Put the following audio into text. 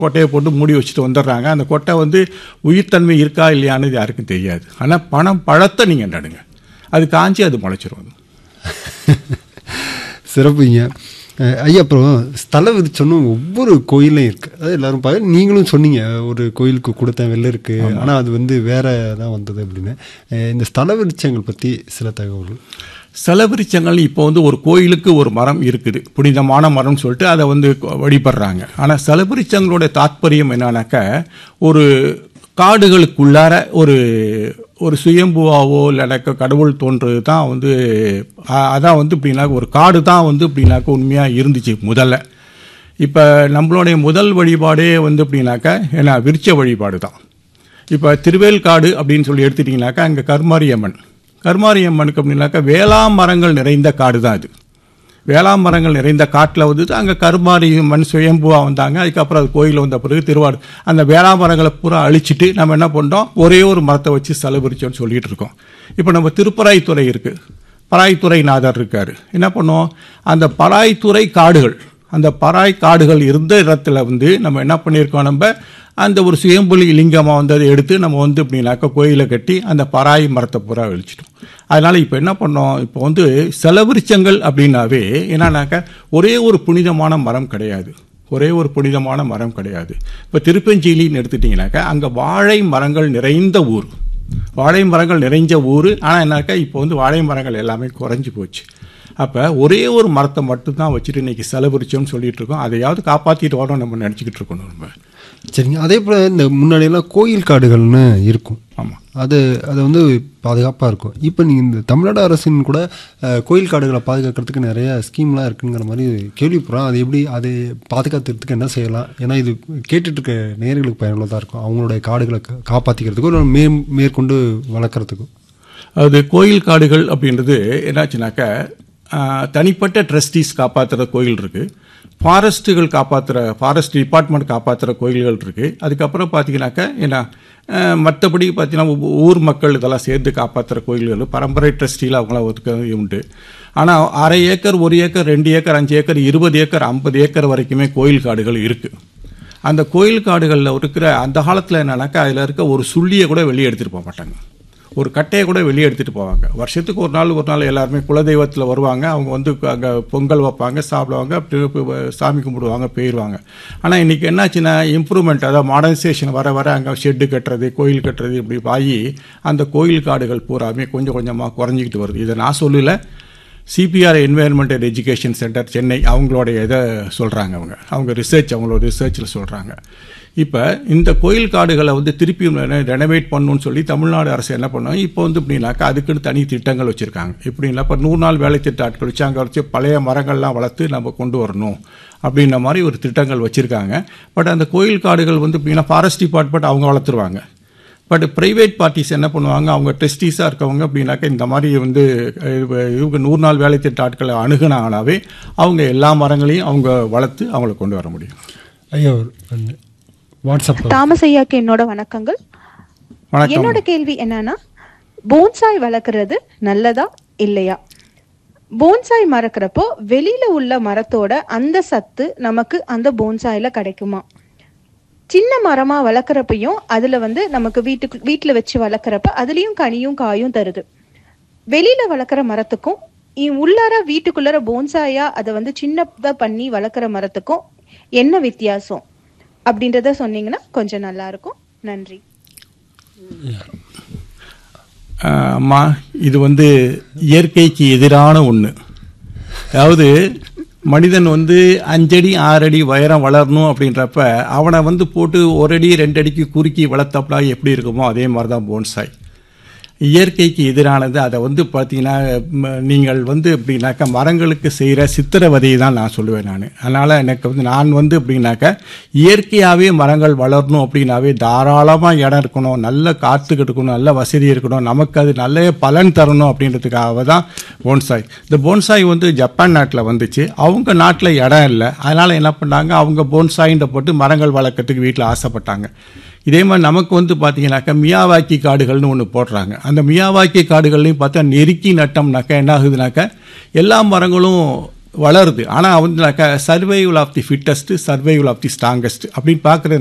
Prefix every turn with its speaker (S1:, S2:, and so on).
S1: கொட்டையை போட்டு மூடி வச்சுட்டு வந்துடுறாங்க அந்த கொட்டை வந்து உயிர்த்தன்மை இருக்கா இல்லையான்னு யாருக்கும் தெரியாது ஆனால் பணம் பழத்தை நீங்கள் நடுங்க அது காஞ்சி அது முளைச்சிரும் அது.
S2: சிறப்புங்க அஹ் ஐயா அப்புறம் ஸ்தல விதிச்சோன்னு ஒவ்வொரு கோயிலையும் இருக்குது அது எல்லாரும் பாரு நீங்களும் சொன்னீங்க ஒரு கோயிலுக்கு கொடுத்தேன் வெளில இருக்குது ஆனால் அது வந்து வேற தான் வந்தது அப்படின்னு அஹ் இந்த ஸ்தல விருட்சங்கள் பற்றி சில தகவல்கள்
S1: செலவிருச்சங்கள் இப்போ வந்து ஒரு கோயிலுக்கு ஒரு மரம் இருக்குது புனிதமான மரம்னு சொல்லிட்டு அதை வந்து வழிபடுறாங்க ஆனால் செலவிருச்சங்களுடைய தாத்பரியம் என்னன்னாக்கா ஒரு காடுகளுக்குள்ளார ஒரு ஒரு சுயம்புவாவோ இல்லைனாக்கா கடவுள் தோன்றது தான் வந்து அ- அதான் வந்து இப்படின்னாக்க ஒரு காடு தான் வந்து இப்படின்னாக்க உண்மையாக இருந்துச்சு முதல்ல இப்போ நம்மளுடைய முதல் வழிபாடே வந்து எப்படின்னாக்கா என்ன விருட்ச வழிபாடு தான் இப்போ திருவேல்காடு அப்படின்னு சொல்லி எடுத்துட்டிங்கனாக்கா அங்கே கருமாரியம்மன் கருமாரியம்மனுக்கு அப்படின்னாக்கா வேளா மரங்கள் நிறைந்த காடு தான் இது வேளா மரங்கள் நிறைந்த காட்டில் வந்து அங்கே கருமாரியம்மன் சுயம்புவாக வந்தாங்க அதுக்கப்புறம் அது கோயில் வந்த பிறகு திருவாடு அந்த வேளா மரங்களை பூரா அழிச்சிட்டு நம்ம என்ன பண்ணுறோம் ஒரே ஒரு மரத்தை வச்சு செலவிரிச்சோன்னு சொல்லிட்டு இருக்கோம் இப்போ நம்ம திருப்பராய்த்துறை இருக்குது பராய்த்துறை நாதர் இருக்கார் என்ன பண்ணுவோம் அந்த பராய்த்துறை காடுகள் அந்த பராய் காடுகள் இருந்த இடத்துல வந்து நம்ம என்ன பண்ணியிருக்கோம் நம்ம அந்த ஒரு சுயம்புலி லிங்கமாக வந்து அதை எடுத்து நம்ம வந்து இப்படின்னாக்கா கோயிலை கட்டி அந்த பராய் மரத்தை பூரா வெளிச்சிட்டோம் அதனால் இப்போ என்ன பண்ணோம் இப்போ வந்து செலவிருச்சங்கள் அப்படின்னாவே என்னன்னாக்கா ஒரே ஒரு புனிதமான மரம் கிடையாது ஒரே ஒரு புனிதமான மரம் கிடையாது இப்போ திருப்பெஞ்சிலின்னு எடுத்துட்டிங்கனாக்கா அங்கே வாழை மரங்கள் நிறைந்த ஊர் வாழை மரங்கள் நிறைஞ்ச ஊர் ஆனால் என்னாக்கா இப்போ வந்து வாழை மரங்கள் எல்லாமே குறைஞ்சி போச்சு அப்போ ஒரே ஒரு மரத்தை மட்டும்தான் வச்சுட்டு இன்னைக்கு செலவிரிச்சோம்னு சொல்லிட்டு இருக்கோம் அதையாவது காப்பாற்றிட்டு வரோம் நம்ம நினச்சிக்கிட்டு இருக்கணும் நம்ம
S2: சரிங்க அதே போல் இந்த முன்னாடியெல்லாம் கோயில் காடுகள்னு இருக்கும்
S1: ஆமாம்
S2: அது அது வந்து பாதுகாப்பாக இருக்கும் இப்போ நீங்கள் இந்த தமிழ்நாடு அரசின் கூட அஹ், கோயில் காடுகளை பாதுகாக்கிறதுக்கு நிறைய ஸ்கீம்லாம் இருக்குங்கிற மாதிரி கேள்விப்படுறோம் அது எப்படி அது பாதுகாத்துறதுக்கு என்ன செய்யலாம் ஏன்னா இது கேட்டுட்டு இருக்க நேயர்களுக்கு பயனுள்ளதாக இருக்கும் அவங்களுடைய காடுகளை கா- காப்பாற்றிக்கிறதுக்கோ இல்லை மே மேற்கொண்டு வளர்க்குறதுக்கும்
S1: அது கோயில் காடுகள் அப்படின்றது என்னாச்சுனாக்கா ஆஹ், தனிப்பட்ட ட்ரஸ்டீஸ் காப்பாற்றுற கோயில் இருக்குது ஃபாரஸ்ட்டுகள் காப்பாற்றுற ஃபாரஸ்ட் டிபார்ட்மெண்ட் காப்பாற்றுற கோயில்கள் இருக்குது அதுக்கப்புறம் பார்த்தீங்கன்னாக்கா என்ன ஆஹ், மற்றபடி பார்த்தீங்கன்னா ஊ- ஊர் மக்கள் இதெல்லாம் சேர்ந்து காப்பாற்றுற கோயில்கள் பரம்பரை ட்ரஸ்டியில் அவங்களாம் ஒதுக்க உண்டு ஆனால் அரை ஏக்கர் ஒரு ஏக்கர் ரெண்டு ஏக்கர் அஞ்சு ஏக்கர் இருபது ஏக்கர் ஐம்பது ஏக்கர் வரைக்குமே கோயில் காடுகள் இருக்குது அந்த கோயில் காடுகளில் இருக்கிற அந்த காலத்தில் என்னன்னாக்கா அதில் இருக்க ஒரு சுள்ளியை கூட வெளியே எடுத்துகிட்டு போக மாட்டாங்க ஒரு கட்டையை கூட வெளியே எடுத்துகிட்டு போவாங்க வருஷத்துக்கு ஒரு நாள் ஒரு நாள் எல்லாருமே குலதெய்வத்தில் வருவாங்க அவங்க வந்து அங்கே பொங்கல் வைப்பாங்க சாப்பிடுவாங்க அப்படி போய் சாமி கும்பிடுவாங்க போயிடுவாங்க ஆனால் இன்றைக்கி என்னாச்சுன்னா இம்ப்ரூவ்மெண்ட் அதாவது மாடர்னைசேஷன் வர வர அங்கே ஷெட்டு கட்டுறது கோயில் கட்டுறது இப்படி ஆகி அந்த கோயில் காடுகள் பூராமே கொஞ்சம் கொஞ்சமாக குறைஞ்சிக்கிட்டு வருது இதை நான் சொல்லல CPR environment and education centre Chennai அவங்களுடைய இதை சொல்கிறாங்க அவங்க அவங்க ரிசர்ச் அவங்களோட ரிசர்ச்சில் சொல்கிறாங்க இப்போ இந்த கோயில் காடுகளை வந்து திருப்பி ரெனோவேட் பண்ணணும்னு சொல்லி தமிழ்நாடு அரசு என்ன பண்ணோம் இப்போ வந்து இப்படின்னாக்கா அதுக்குன்னு தனி திட்டங்கள் வச்சுருக்காங்க இப்படின்னா இப்போ நூறு நாள் வேலை திட்ட ஆட்கள் வச்சு அங்கே வச்சு பழைய மரங்கள்லாம் வளர்த்து நம்ம கொண்டு வரணும் அப்படின்ற மாதிரி ஒரு திட்டங்கள் வச்சுருக்காங்க பட் அந்த கோயில் காடுகள் வந்து இப்படின்னா ஃபாரஸ்ட் டிபார்ட்மெண்ட் அவங்க வளர்த்துருவாங்க பட் ப்ரைவேட் பார்ட்டிஸ் என்ன பண்ணுவாங்க அவங்க டெஸ்டீஸாக இருக்கவங்க அப்படின்னாக்கா இந்த மாதிரி வந்து அஹ், இவங்க நூறு நாள் வேலை திட்ட ஆட்களை அணுகுனாங்கனாவே அவங்க எல்லா மரங்களையும் அவங்க வளர்த்து அவங்கள கொண்டு வர முடியும்
S2: ஐயா ஒரு வாட்ஸ்அப்
S3: தாமஸ் ஐயாக்கு என்னோட வணக்கங்கள்
S1: வணக்கம்
S3: என்னோட கேள்வி என்னன்னா போன்சாய் வளர்க்கறது நல்லதா இல்லையா போன்சாய் மறக்கிறப்போ வெளியில உள்ள மரத்தோட அந்த சத்து நமக்கு அந்த போன்சாயில கிடைக்குமா சின்ன மரமா வளர்க்குறப்பையும் அதுல வந்து நமக்கு வீட்டுக்கு வீட்டுல வச்சு வளர்க்குறப்ப அதுலயும் கனியும் காயும் தருது வெளியில வளர்க்குற மரத்துக்கும் இ- உள்ளார வீட்டுக்குள்ளார போன்சாயா அதை வந்து சின்னதா பண்ணி வளர்க்குற மரத்துக்கும் என்ன வித்தியாசம் அப்படின்றத சொன்னீங்கன்னா கொஞ்சம் நல்லா இருக்கும் நன்றி
S1: ஆஹ், அம்மா இது வந்து இயற்கைக்கு எதிரான ஒன்று அதாவது மனிதன் வந்து அஞ்சடி ஆறடி உயரம் வளரணும் அப்படின்றப்ப அவனை வந்து போட்டு ஒரு அடி ரெண்டு அடிக்கு குறுக்கி வளர்த்தப்படா எப்படி இருக்குமோ அதே மாதிரி தான் போன்சாய் இயற்கைக்கு எதிரானது அதை வந்து பார்த்தீங்கன்னா ம, நீங்கள் வந்து எப்படின்னாக்கா மரங்களுக்கு செய்கிற சித்திரவதையை தான் நான் சொல்லுவேன் நான் அதனால் எனக்கு வந்து நான் வந்து எப்படின்னாக்கா இயற்கையாகவே மரங்கள் வளரணும் அப்படின்னாவே தாராளமாக இடம் இருக்கணும் நல்ல காற்று இருக்கணும் நல்ல வசதி இருக்கணும் நமக்கு அது நல்ல பலன் தரணும் அப்படின்றதுக்காக தான் போன்சாய் இந்த போன்சாய் வந்து ஜப்பான் நாட்டில் வந்துச்சு அவங்க நாட்டில் இடம் இல்லை அதனால் என்ன பண்ணாங்க அவங்க போன்சாயின்ற போட்டு மரங்கள் வளர்க்கறதுக்கு வீட்டில் ஆசைப்பட்டாங்க இதே மாதிரி நமக்கு வந்து பார்த்தீங்கன்னாக்கா மியாவாக்கி காடுகள்னு ஒன்று போடுறாங்க அந்த மியாவாக்கி காடுகள்லையும் பார்த்தா நெருக்கி நட்டோம்னாக்கா என்ன ஆகுதுனாக்கா எல்லா மரங்களும் வளருது ஆனால் வந்து survival of the fittest survival of the strongest அப்படின்னு பார்க்குற